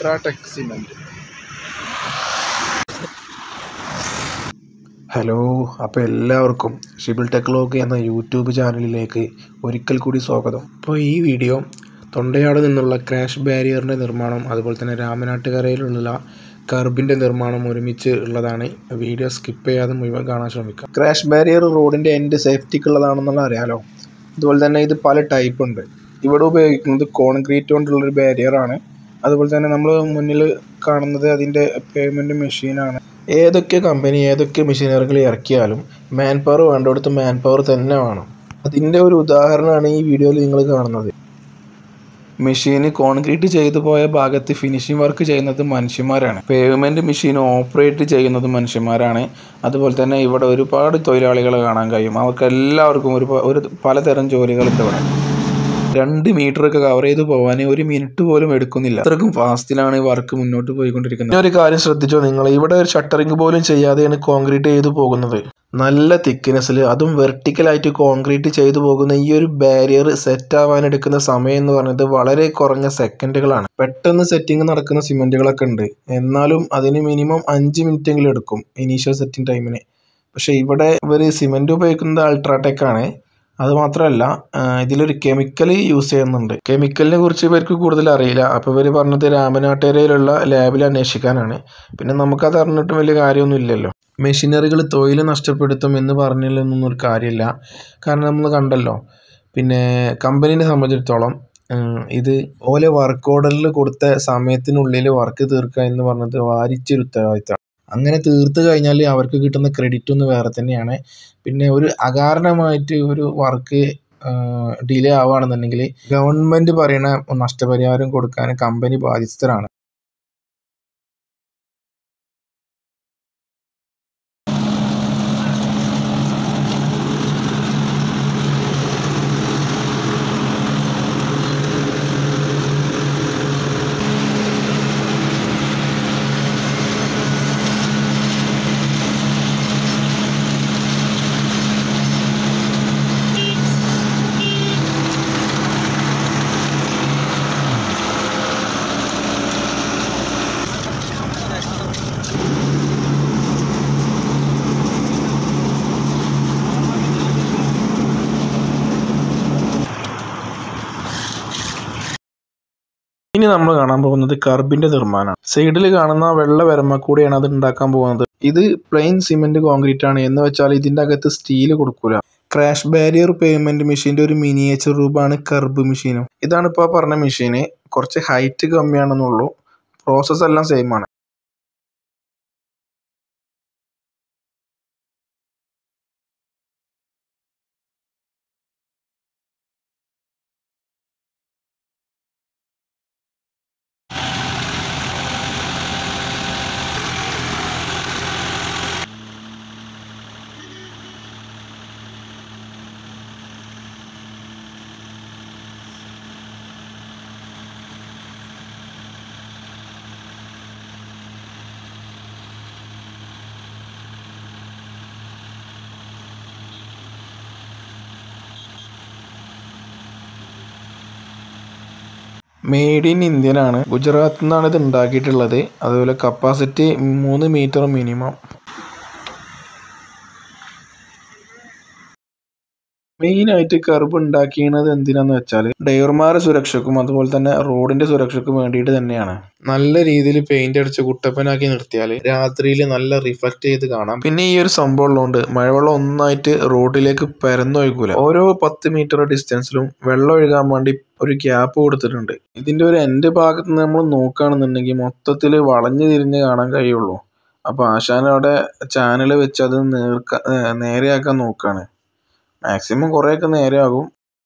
UltraTech cement hello അപ്പോൾ എല്ലാവർക്കും ഷിബിൾ ടെക്ലോഗ് എന്ന യൂട്യൂബ് ചാനലിലേക്ക് ഒരിക്കൽ കൂടി സ്വാഗതം അപ്പോൾ ഈ വീഡിയോ തൊണ്ടയാട് നിന്നുള്ള ക്രാഷ് ബാരിയറിൻ്റെ നിർമ്മാണം അതുപോലെ തന്നെ രാമനാട്ടുകരയിലുള്ള കർബിൻ്റെ നിർമ്മാണം ഒരുമിച്ച് ഉള്ളതാണ് വീഡിയോ സ്കിപ്പ് ചെയ്യാതെ മുഴുവൻ കാണാൻ ശ്രമിക്കാം ക്രാഷ് ബാരിയർ റോഡിൻ്റെ എൻഡ് സേഫ്റ്റിക്കുള്ളതാണെന്നുള്ള അറിയാലോ അതുപോലെ തന്നെ ഇത് പല ടൈപ്പ് ഉണ്ട് ഇവിടെ ഉപയോഗിക്കുന്നത് കോൺക്രീറ്റ് കൊണ്ടുള്ളൊരു ബാരിയറാണ് അതുപോലെ തന്നെ നമ്മൾ മുന്നിൽ കാണുന്നത് അതിൻ്റെ പേയ്മെൻറ്റ് മെഷീനാണ് ഏതൊക്കെ കമ്പനി ഏതൊക്കെ മെഷീനറികൾ ഇറക്കിയാലും മാൻ പവർ വേണ്ടിടത്ത് മാൻ പവർ തന്നെ വേണം അതിൻ്റെ ഒരു ഉദാഹരണമാണ് ഈ വീഡിയോയിൽ നിങ്ങൾ കാണുന്നത് മെഷീന് കോൺക്രീറ്റ് ചെയ്തു പോയ ഭാഗത്ത് ഫിനിഷിംഗ് വർക്ക് ചെയ്യുന്നത് മനുഷ്യന്മാരാണ് പേയ്മെൻറ്റ് മെഷീൻ ഓപ്പറേറ്റ് ചെയ്യുന്നത് മനുഷ്യന്മാരാണ് അതുപോലെ തന്നെ ഇവിടെ ഒരുപാട് തൊഴിലാളികളെ കാണാൻ കഴിയും അവർക്ക് എല്ലാവർക്കും ഒരു ഒരു പലതരം ജോലികളുണ്ട് ഇവിടെ രണ്ട് മീറ്റർ ഒക്കെ കവർ ചെയ്ത് പോകാൻ ഒരു മിനിറ്റ് പോലും എടുക്കുന്നില്ല അത്രക്കും ഫാസ്റ്റിലാണ് ഈ വർക്ക് മുന്നോട്ട് പോയിക്കൊണ്ടിരിക്കുന്നത് ഒരു കാര്യം ശ്രദ്ധിച്ചോ നിങ്ങൾ ഇവിടെ ഒരു ഷട്ടറിങ് പോലും ചെയ്യാതെയാണ് കോൺക്രീറ്റ് ചെയ്തു പോകുന്നത് നല്ല തിക്നെസ്സിൽ അതും വെർട്ടിക്കലായിട്ട് കോൺക്രീറ്റ് ചെയ്തു പോകുന്ന ഈ ഒരു ബാരിയർ സെറ്റ് ആവാൻ എടുക്കുന്ന സമയം എന്ന് പറയുന്നത് വളരെ കുറഞ്ഞ സെക്കൻഡുകളാണ് പെട്ടെന്ന് സെറ്റിംഗ് നടക്കുന്ന സിമെന്റുകളൊക്കെ ഉണ്ട് എന്നാലും അതിന് മിനിമം അഞ്ച് മിനിറ്റെങ്കിലും എടുക്കും ഇനീഷ്യൽ സെറ്റിംഗ് ടൈമിന് പക്ഷേ ഇവിടെ ഇവർ സിമെന്റ് ഉപയോഗിക്കുന്നത് അൾട്രാടെക് ആണ് അത് മാത്രമല്ല ഇതിലൊരു കെമിക്കൽ യൂസ് ചെയ്യുന്നുണ്ട് കെമിക്കലിനെ കുറിച്ച് ഇവർക്ക് കൂടുതൽ അറിയില്ല അപ്പോൾ ഇവർ പറഞ്ഞത് രാമനാട്ടേരയിലുള്ള ലാബിൽ അന്വേഷിക്കാനാണ് പിന്നെ നമുക്കത് അറിഞ്ഞിട്ടും വലിയ കാര്യമൊന്നും ഇല്ലല്ലോ മെഷീനറികൾ തൊഴിൽ നഷ്ടപ്പെടുത്തും എന്ന് പറഞ്ഞതിലൊന്നും ഒരു കാര്യമില്ല കാരണം നമ്മൾ കണ്ടല്ലോ പിന്നെ കമ്പനീനെ സംബന്ധിച്ചിടത്തോളം ഇത് ഓലെ വർക്ക് ഓർഡറിൽ കൊടുത്ത സമയത്തിനുള്ളിൽ വർക്ക് തീർക്കുക എന്ന് പറഞ്ഞത് വാരിച്ചൊരു ഉത്തരവാദിത്തമാണ് അങ്ങനെ തീർത്ത് കഴിഞ്ഞാൽ അവർക്ക് കിട്ടുന്ന ക്രെഡിറ്റ് ഒന്ന് വേറെ തന്നെയാണ് പിന്നെ ഒരു അകാരണമായിട്ട് ഒരു വർക്ക് ഡിലേ ആവുകയാണെന്നുണ്ടെങ്കിൽ ഗവൺമെൻറ് പറയുന്ന നഷ്ടപരിഹാരം കൊടുക്കാൻ കമ്പനി ബാധ്യസ്ഥരാണ് ഇനി നമ്മൾ കാണാൻ പോകുന്നത് കർബിന്റെ നിർമ്മാണമാണ് സൈഡിൽ കാണുന്ന വെള്ള വരമ്പ കൂടിയാണ് അത് ഉണ്ടാക്കാൻ പോകുന്നത് ഇത് പ്ലെയിൻ സിമെന്റ് കോൺക്രീറ്റ് ആണ് എന്ന് വെച്ചാൽ ഇതിന്റെ അകത്ത് സ്റ്റീൽ കൊടുക്കൂല ക്രാഷ് ബാരിയർ പേയ്മെന്റ് മെഷീന്റെ ഒരു മിനിയേച്ചർ രൂപമാണ് കർബ് മെഷീനും ഇതാണ് ഇപ്പോൾ പറഞ്ഞ മെഷീന് കുറച്ച് ഹൈറ്റ് കമ്മിയാണെന്നുള്ളൂ പ്രോസസ്സ് എല്ലാം സെയിം ആണ് മെയ്ഡ് ഇൻ ഇന്ത്യൻ ആണ് ഗുജറാത്തിൽ നിന്നാണ് ഇത് ഉണ്ടാക്കിയിട്ടുള്ളത് അതുപോലെ കപ്പാസിറ്റി മൂന്ന് മീറ്റർ മിനിമം മെയിനായിട്ട് കർബ് ഉണ്ടാക്കിയത് എന്തിനാന്ന് വെച്ചാൽ ഡ്രൈവർമാരുടെ സുരക്ഷക്കും അതുപോലെ തന്നെ റോഡിന്റെ സുരക്ഷയ്ക്കും വേണ്ടിയിട്ട് തന്നെയാണ് നല്ല രീതിയിൽ പെയിന്റ് അടിച്ച് കുട്ടപ്പനാക്കി നിർത്തിയാൽ രാത്രിയിൽ നല്ല റിഫ്ലക്ട് ചെയ്ത് കാണാം പിന്നെ ഈ ഒരു സംഭവം ഉള്ളതുകൊണ്ട് മഴവെള്ളം ഒന്നായിട്ട് റോഡിലേക്ക് പരന്നൊഴുകൂല ഓരോ പത്ത് മീറ്റർ ഡിസ്റ്റൻസിലും വെള്ളം ഒഴുകാൻ വേണ്ടി ഒരു ഗ്യാപ്പ് കൊടുത്തിട്ടുണ്ട് ഇതിന്റെ ഒരു എൻഡ് ഭാഗത്ത് നിന്ന് നമ്മൾ നോക്കുകയാണെന്നുണ്ടെങ്കിൽ മൊത്തത്തിൽ വളഞ്ഞു തിരിഞ്ഞ് കാണാൻ കഴിയുള്ളൂ അപ്പോൾ ആശാൻ അവിടെ ചാനൽ വെച്ച് അത് നേർക്ക നേരെയാക്കാൻ നോക്കുകയാണ് മാക്സിമം കുറേയൊക്കെ നേരെയാകും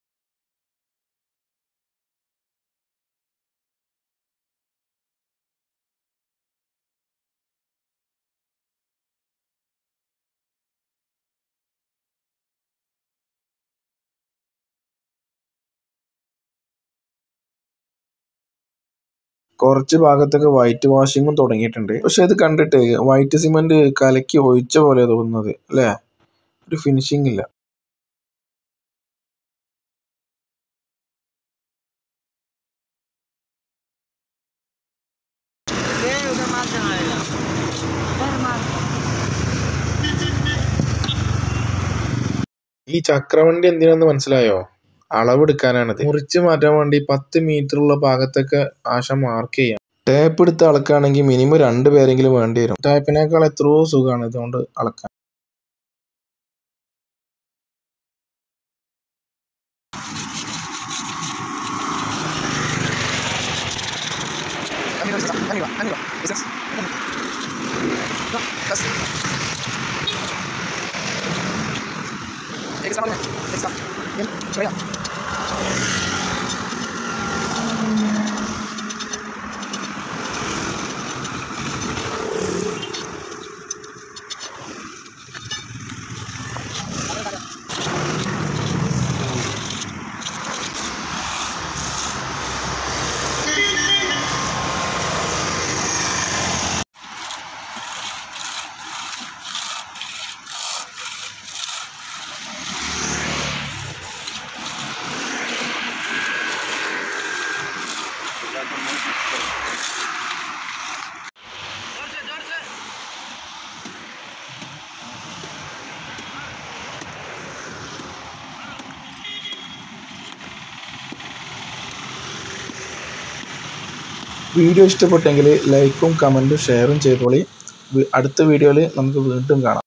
കുറച്ച് ഭാഗത്തൊക്കെ വൈറ്റ് വാഷിങ്ങും തുടങ്ങിയിട്ടുണ്ട് പക്ഷെ ഇത് കണ്ടിട്ട് വൈറ്റ് സിമെന്റ് കലക്കി ഒഴിച്ച പോലെ തോന്നുന്നത് അല്ലേ ഒരു ഫിനിഷിംഗ് ഇല്ല ഈ ചക്രവണ്ടി എന്തിനാന്ന് മനസ്സിലായോ അളവെടുക്കാനാണിത് മുറിച്ച് മാറ്റാൻ വേണ്ടി പത്ത് മീറ്ററുള്ള ഭാഗത്തൊക്കെ ആശ മാർക്ക് ചെയ്യാം ടേപ്പ് എടുത്ത് അളക്കുകയാണെങ്കിൽ മിനിമം രണ്ട് പേരെങ്കിലും വേണ്ടി വരും ടേപ്പിനേക്കാൾ എത്രയോ സുഖമാണ് ഇതുകൊണ്ട് അളക്കാൻ വീഡിയോ ഇഷ്ടപ്പെട്ടെങ്കിൽ ലൈക്കും കമൻറ്റും ഷെയറും ചെയ്തോളി അടുത്ത വീഡിയോയിൽ നമുക്ക് വീണ്ടും കാണാം